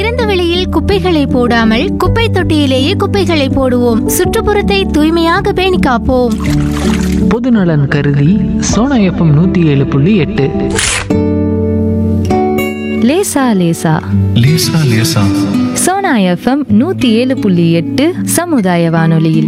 திறந்த வெளியில் குப்பைகளை போடாமல் குப்பை தொட்டியிலேயே குப்பைகளை போடுவோம் சுற்றுப்புறத்தை தூய்மையாக பேணி காப்போம் பொதுநலன் கருதி சோனா எஃப்எம் நூற்றி ஏழு புள்ளி எட்டு லேசா லேசா லேசா லேசா சோனா எஃப்எம் நூத்தி ஏழு புள்ளி எட்டு சமுதாய வானொலியில்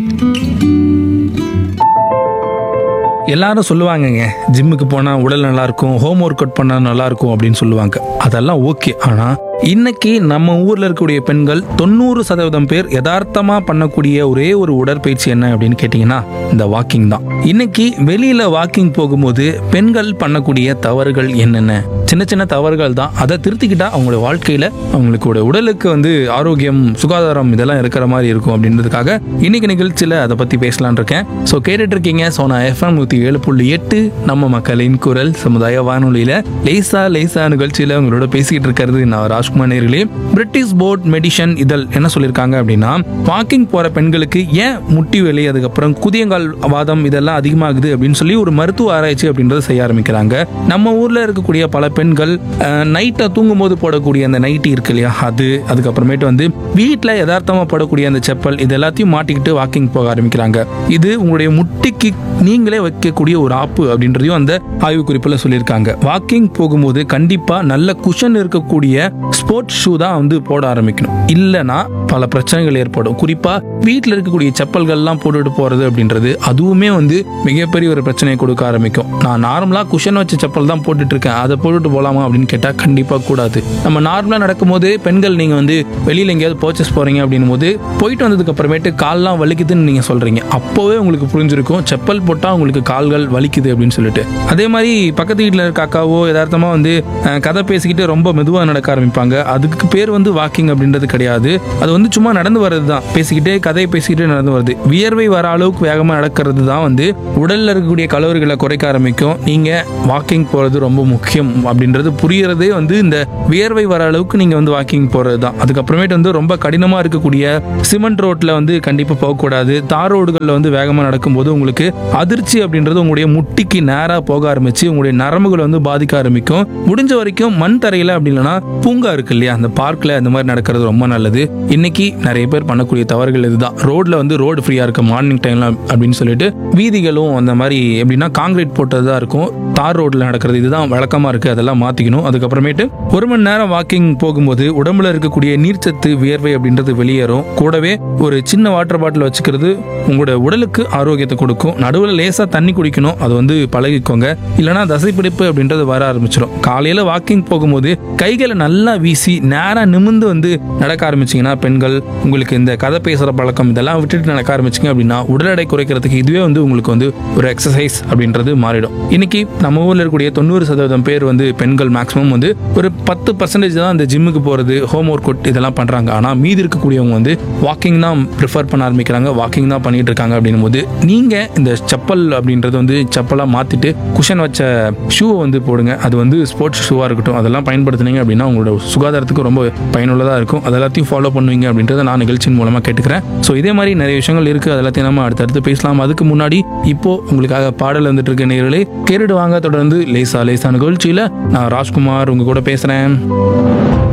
எல்லாரும் சொல்லுவாங்கங்க ஜிம்முக்கு போனால் உடல் நல்லா இருக்கும் ஹோம் ஒர்க் அவுட் பண்ணால் நல்லா இருக்கும் அப்படின்னு சொல்லுவாங்க அதெல்லாம் ஓகே ஆனால் இன்னைக்கு நம்ம ஊர்ல இருக்கக்கூடிய பெண்கள் தொண்ணூறு சதவீதம் பேர் யதார்த்தமா பண்ணக்கூடிய ஒரே ஒரு உடற்பயிற்சி என்ன அப்படின்னு கேட்டிங்கன்னா இந்த வாக்கிங் தான் இன்னைக்கு வெளியில வாக்கிங் போகும்போது பெண்கள் பண்ணக்கூடிய தவறுகள் என்னென்ன சின்ன சின்ன தவறுகள் தான் அதை திருத்திக்கிட்டா அவங்களோட வாழ்க்கையில அவங்களுக்கு உடலுக்கு வந்து ஆரோக்கியம் சுகாதாரம் இதெல்லாம் இருக்கிற மாதிரி இருக்கும் அப்படின்றதுக்காக இன்னைக்கு நிகழ்ச்சியில அதை பத்தி பேசலாம்னு இருக்கேன் ஸோ கேட்டுட்டு இருக்கீங்க சோனா எஃப்எம் நூத்தி ஏழு புள்ளி எட்டு நம்ம மக்களின் குரல் சமுதாய வானொலியில லேசா லேசா நிகழ்ச்சியில உங்களோட பேசிக்கிட்டு இருக்கிறது நான் ராஜ்குமார் நேர்களே பிரிட்டிஷ் போர்ட் மெடிஷன் இதழ் என்ன சொல்லியிருக்காங்க அப்படின்னா வாக்கிங் போற பெண்களுக்கு ஏன் முட்டி வலி அதுக்கப்புறம் குதியங்கால் வாதம் இதெல்லாம் அதிகமாகுது அப்படின்னு சொல்லி ஒரு மருத்துவ ஆராய்ச்சி அப்படின்றத செய்ய ஆரம்பிக்கிறாங்க நம்ம ஊர்ல இருக்கக்கூடிய பல பெண்கள் நைட்டை தூங்கும் போது போடக்கூடிய அந்த நைட்டி இருக்கு இல்லையா அது அதுக்கப்புறமேட்டு வந்து வீட்டில் யதார்த்தமா போடக்கூடிய அந்த செப்பல் இது எல்லாத்தையும் மாட்டிக்கிட்டு வாக்கிங் போக ஆரம்பிக்கிறாங்க இது உங்களுடைய முட்டிக்கு நீங்களே வைக்கக்கூடிய ஒரு ஆப்பு அப்படின்றதையும் அந்த ஆய்வு குறிப்பில் சொல்லியிருக்காங்க வாக்கிங் போகும்போது கண்டிப்பா நல்ல குஷன் இருக்கக்கூடிய ஸ்போர்ட்ஸ் ஷூ தான் வந்து போட ஆரம்பிக்கணும் இல்லைன்னா பல பிரச்சனைகள் ஏற்படும் குறிப்பா வீட்டில் இருக்கக்கூடிய செப்பல்கள்லாம் போட்டுட்டு போறது அப்படின்றது அதுவுமே வந்து மிகப்பெரிய ஒரு பிரச்சனையை கொடுக்க ஆரம்பிக்கும் நான் நார்மலா குஷன் வச்ச செப்பல் தான் போட்டுட்டு இருக்கேன் அதை போட்டுட்டு போலாமா அப்படின்னு கேட்டா கண்டிப்பா கூடாது நம்ம நார்மலா நடக்கும்போது பெண்கள் நீங்க வந்து வெளியில எங்கேயாவது பர்ச்சேஸ் போறீங்க அப்படின்னும் போது போயிட்டு வந்ததுக்கு அப்புறமேட்டு கால்லாம் வலிக்குதுன்னு நீங்க சொல்றீங்க அப்போவே உங்களுக்கு புரிஞ்சிருக்கும் செப்பல் போட்டா உங்களுக்கு கால்கள் வலிக்குது அப்படின்னு சொல்லிட்டு அதே மாதிரி பக்கத்து வீட்டில் இருக்க அக்காவோ யதார்த்தமா வந்து அஹ், கதை பேசிக்கிட்டு ரொம்ப மெதுவாக நடக்க ஆரம்பிப்பாங்க அதுக்கு பேர் வந்து வாக்கிங் அப்படின்றது கிடையாது அது வந்து சும்மா நடந்து வர்றது தான் பேசிக்கிட்டே கதையை பேசிக்கிட்டே நடந்து வருது வியர்வை வர அளவுக்கு வேகமாக நடக்கிறது தான் வந்து உடல்ல இருக்கக்கூடிய கலோரிகளை குறைக்க ஆரம்பிக்கும் நீங்க வாக்கிங் போறது ரொம்ப முக்கியம் அப்படின்றது புரியறதே வந்து இந்த வியர்வை வர அளவுக்கு நீங்க வந்து வாக்கிங் போறது தான் அதுக்கப்புறமேட்டு வந்து ரொம்ப கடினமா இருக்கக்கூடிய சிமெண்ட் ரோட்ல வந்து கண்டிப்பா போகக்கூடாது தார் ரோடுகளில் வந்து வேகமா நடக்கும்போது உங்களுக்கு அதிர்ச்சி அப்படின்றது உங்களுடைய முட்டிக்கு நேரா போக ஆரம்பிச்சு உங்களுடைய நரம்புகள் வந்து பாதிக்க ஆரம்பிக்கும் முடிஞ்ச வரைக்கும் மண் தரையில அப்படி இல்லைன்னா பூங்கா இருக்கு இல்லையா அந்த பார்க்ல அந்த மாதிரி நடக்கிறது ரொம்ப நல்லது இன்னைக்கு நிறைய பேர் பண்ணக்கூடிய தவறுகள் இதுதான் ரோட்ல வந்து ரோடு ஃப்ரீயா இருக்கு மார்னிங் டைம்ல அப்படின்னு சொல்லிட்டு வீதிகளும் அந்த மாதிரி எப்படின்னா காங்கிரீட் போட்டது தான் இருக்கும் தார் ரோட்ல நடக்கிறது இதுதான் வழக்கமா இருக்கு அதெல்லாம் மாத்திக்கணும் அதுக்கப்புறமேட்டு ஒரு மணி நேரம் வாக்கிங் போகும்போது உடம்புல இருக்கக்கூடிய நீர்ச்சத்து வியர்வை அப்படின்றது வெளியேறும் கூடவே ஒரு சின்ன வாட்டர் பாட்டில் வச்சுக்கிறது உங்களோட உடலுக்கு ஆரோக்கியத்தை கொடுக்கும் நடுவில் லேசா தண்ணி குடிக்கணும் அது வந்து பழகிக்கோங்க இல்லைன்னா தசைப்பிடிப்பு அப்படின்றது வர ஆரம்பிச்சிடும் காலையில வாக்கிங் போகும்போது கைகளை நல்லா வீசி நேரா நிமிந்து வந்து நடக்க ஆரம்பிச்சீங்கன்னா பெண்கள் உங்களுக்கு இந்த கதை பேசுற பழக்கம் இதெல்லாம் விட்டுட்டு நடக்க ஆரம்பிச்சிங்க அப்படின்னா உடல் எடை குறைக்கிறதுக்கு இதுவே வந்து உங்களுக்கு வந்து ஒரு எக்ஸசைஸ் அப்படின்றது மாறிடும் இன்னைக்கு நம்ம ஊர்ல இருக்கக்கூடிய தொண்ணூறு சதவீதம் பேர் வந்து பெண்கள் மேக்ஸிமம் வந்து ஒரு பத்து பர்சன்டேஜ் தான் இந்த ஜிம்முக்கு போறது ஹோம் ஒர்க் அவுட் இதெல்லாம் பண்றாங்க ஆனா மீதி இருக்கக்கூடியவங்க வந்து வாக்கிங் தான் ப்ரிஃபர் பண்ண ஆரம்பிக்கிறாங்க வாக்கிங் தான் பண்ணிட்டு இருக்காங்க அப்படின்னும் போது நீங்க இந்த செப்பல் அப்படின்றது வந்து செப்பலா மாத்திட்டு குஷன் வச்ச ஷூவை வந்து போடுங்க அது வந்து ஸ்போர்ட்ஸ் ஷூவா இருக்கட்டும் அதெல்லாம் பயன்படுத்துனீங்க அப்படின்னா உங்களோட சுகாதாரத்துக்கு ரொம்ப பயனுள்ளதா இருக்கும் அது எல்லாத்தையும் ஃபாலோ பண்ணுவீங்க அப்படின்றத நான் நிகழ்ச்சியின் மூலமா கேட்டுக்கிறேன் ஸோ இதே மாதிரி நிறைய விஷயங்கள் இருக்கு அது எல்லாத்தையும் நம்ம அடுத்தடுத்து பேசலாம் அதுக்கு முன்னாடி இப்போ உங்களுக்காக பாடல் வந்துட்டு இருக்க நேர்களே கேட்டுட்டு வாங்க தொடர்ந்து லேசா லேசா நிகழ்ச்சியில நான் ராஜ்குமார் உங்க கூட பேசுறேன்